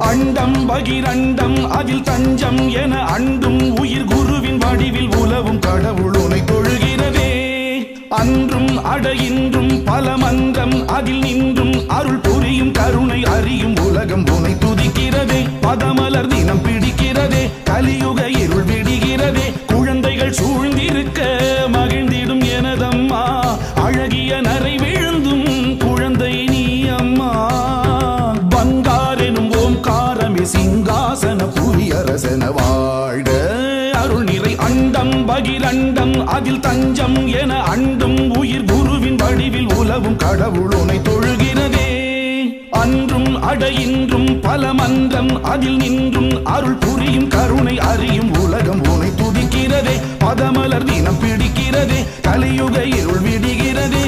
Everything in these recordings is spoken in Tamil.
அண்டம் பகிரண்டம் அதில் தஞ்சம் என அண்டும் உயிர் குருவின் வடிவில் உலவும் கடவுள் உனை தொழுகிறதே அன்றும் அடையின்றும் பல மந்திரம் அதில் நின்றும் அருள் புரியும் கருணை அறியும் உலகம் உனை துதிக்கிறதே பதமலர் தினம் பிடிக்கிறதே கலியுக இருள் விடுகிறதே குழந்தைகள் சூழ்ந்திருக்க மகிழ்ந்திடும் எனதம்மா அழகிய நரை விழுந்தும் குழந்தை நீ அம்மா பங்காரெனும் ஓம்காரமே சிங்காசன புரியரசன வாழ்க அருள் நிறை அண்டம் பகிரண்டம் அதில் தஞ்சம் என அண்டும் உயிர் குருவின் வடிவில் உலவும் கடவுள் உனை தொழுகிறதே அன்றும் அடையின்றும் பல மந்திரம் அதில் நின்றும் அருள் புரியும் கருணை அறியும் உலகம் உனை துதிக்கிறதே பதமலர் தினம் பிடிக்கிறதே கலியுக இருள் விடுகிறதே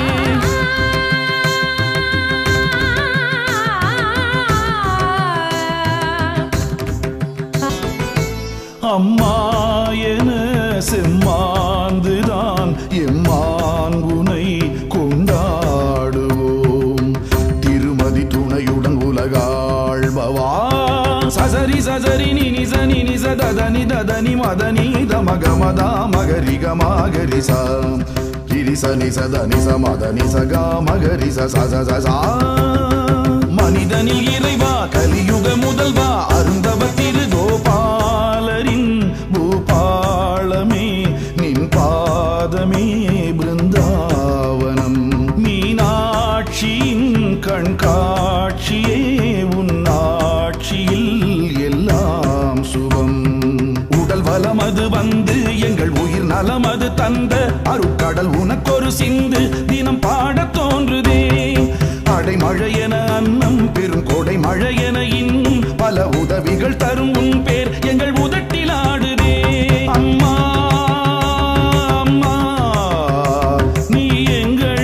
அம்மா என செம்மாந்துதான் எம்மான் உனை கொண்டாடுவோம் திருமதி துணையுடன் உலகாழ்பவா சசரி சசரி நினி சனி நிச ததனி ததனி மதனி தமக மதா மகரி கமாகரி ச கிரி சனி சதனி ச மதனி சகா மகரி ச ச ச ச சா. மனிதனில் இறைவா கலியுக முதல்வா அருந்தவ திரு கோபாலரின் பூபாளமே நின் பாதமே பிருந்தாவனம் மீனாட்சியின் கண்காட்சியே உன்னாட்சியில் எல்லாம் சுபம் உடல் வலமது வந்து எங்கள் உயிர் நலமது தந்த அருட்கடல் உனக்கொரு சிந்து தினம் பாடத் தோன்றுதே அடைமழை என அன்னம் பெரும் கோடை மழை என இன்னும் பல உதவிகள் தரும் உன் பேர் எங்கள் உதட்டில் ஆடுதே அம்மா அம்மா நீ எங்கள்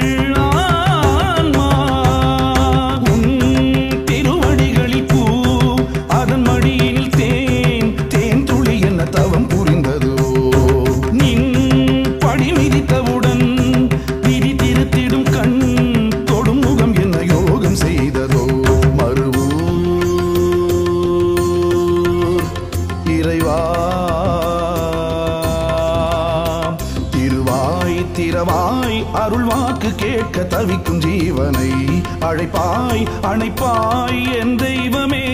ஆன்மா உன் திருவடிகளில் பூ அதன் மடியில் தேன் தேன் துளி என்ன தவம் புரிந்ததோ நின் படி மிதித்தவுடன் விதி திருத்திடும் கண் தொடும் முகம் என்ன யோகம் செய்ததோ மறுவூர் இறைவா திருவாய் திரவாய் அருள் வாக்கு கேட்க தவிக்கும் ஜீவனை அழைப்பாய் அணைப்பாய் என் தெய்வமே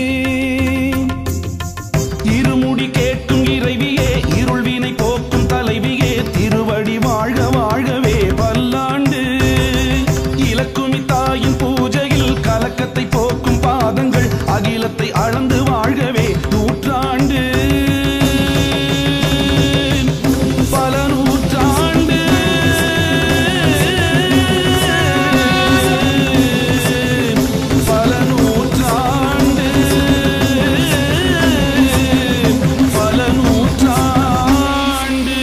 இருமுடி கேட்கும் இறைவியே இருள்வினை போக்கும் தலைவியே திருவடி வாழ்க வாழ்கவே பல்லாண்டு இலக்குமி தாயின் பூஜையில் கலக்கத்தை போக்கும் பாதங்கள் அகிலத்தை அளந்து வாழ்கவே நூற்றாண்டு பல நூற்றாண்டு பல நூற்றாண்டு பல நூற்றாண்டு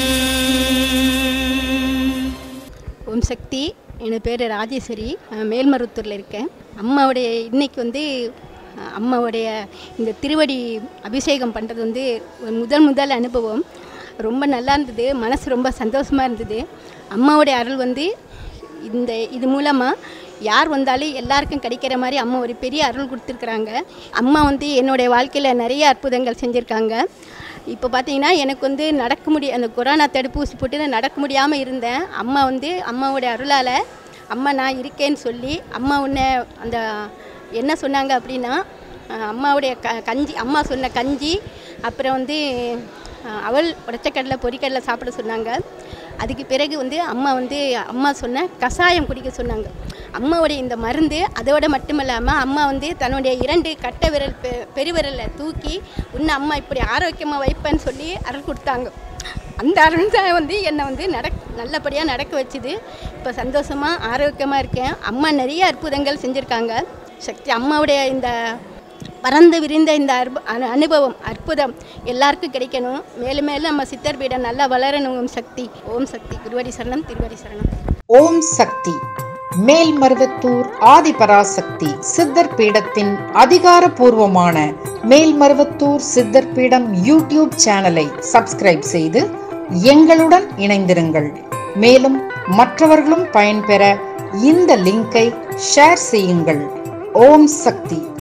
ஓம் சக்தி என் பேர் ராஜேஸ்வரி நான் மேல்மருவத்தூரில் இருக்கேன் அம்மாவுடைய இன்னைக்கு வந்து அஹ், அம்மாவுடைய இந்த திருவடி அபிஷேகம் பண்ணுறது வந்து ஒரு முதல் முதல் அனுபவம் ரொம்ப நல்லா இருந்தது மனசு ரொம்ப சந்தோஷமாக இருந்தது அம்மாவுடைய அருள் வந்து இந்த இது மூலமாக யார் வந்தாலும் எல்லாருக்கும் கிடைக்கிற மாதிரி அம்மா ஒரு பெரிய அருள் கொடுத்துருக்குறாங்க அம்மா வந்து என்னுடைய வாழ்க்கையில் நிறைய அற்புதங்கள் செஞ்சுருக்காங்க இப்போ பார்த்தீங்கன்னா எனக்கு வந்து நடக்க முடிய அந்த கொரோனா தடுப்பூசி போட்டு நான் நடக்க முடியாமல் இருந்தேன் அம்மா வந்து அம்மாவோட அருளால் அம்மா நான் இருக்கேன்னு சொல்லி அம்மா உன்னை அந்த என்ன சொன்னாங்க அப்படின்னா அஹ், அம்மாவுடைய க கஞ்சி அம்மா சொன்ன கஞ்சி அப்புறம் வந்து அஹ், அவல் உடச்சக்கடலை பொரிக்கடலை சாப்பிட சொன்னாங்க அதுக்கு பிறகு வந்து அம்மா வந்து அம்மா சொன்ன கஷாயம் குடிக்க சொன்னாங்க அம்மாவுடைய இந்த மருந்து அதோட மட்டும் இல்லாமல் அம்மா வந்து தன்னுடைய இரண்டு கட்டை விரல் பெ பெருவிரலை தூக்கி உன்னை அம்மா இப்படி ஆரோக்கியமாக வைப்பேன்னு சொல்லி அருள் கொடுத்தாங்க அந்த அருள் தான் வந்து என்னை வந்து நடக் நல்லபடியாக நடக்க வச்சுது இப்போ சந்தோஷமாக ஆரோக்கியமாக இருக்கேன் அம்மா நிறைய அற்புதங்கள் செஞ்சுருக்காங்க சக்தி அம்மாவுடைய இந்த பறந்து விரிந்த இந்த அற்பு அனு- அனுபவம் அற்புதம் எல்லாருக்கும் கிடைக்கணும் மேலும் மேலும் நம்ம சித்தர் பீடம் நல்லா வளரணும் ஓம் சக்தி ஓம் சக்தி குருவடி சரணம் திருவடி சரணம் ஓம் சக்தி மேல்மருவத்தூர் ஆதிபராசக்தி சித்தர் பீடத்தின் அதிகாரப்பூர்வமான மேல்மருவத்தூர் சித்தர் பீடம் யூடியூப் சேனலை சப்ஸ்கிரைப் செய்து எங்களுடன் இணைந்திருங்கள் மேலும் மற்றவர்களும் பயன்பெற இந்த லிங்கை ஷேர் செய்யுங்கள் ஓம் சக்தி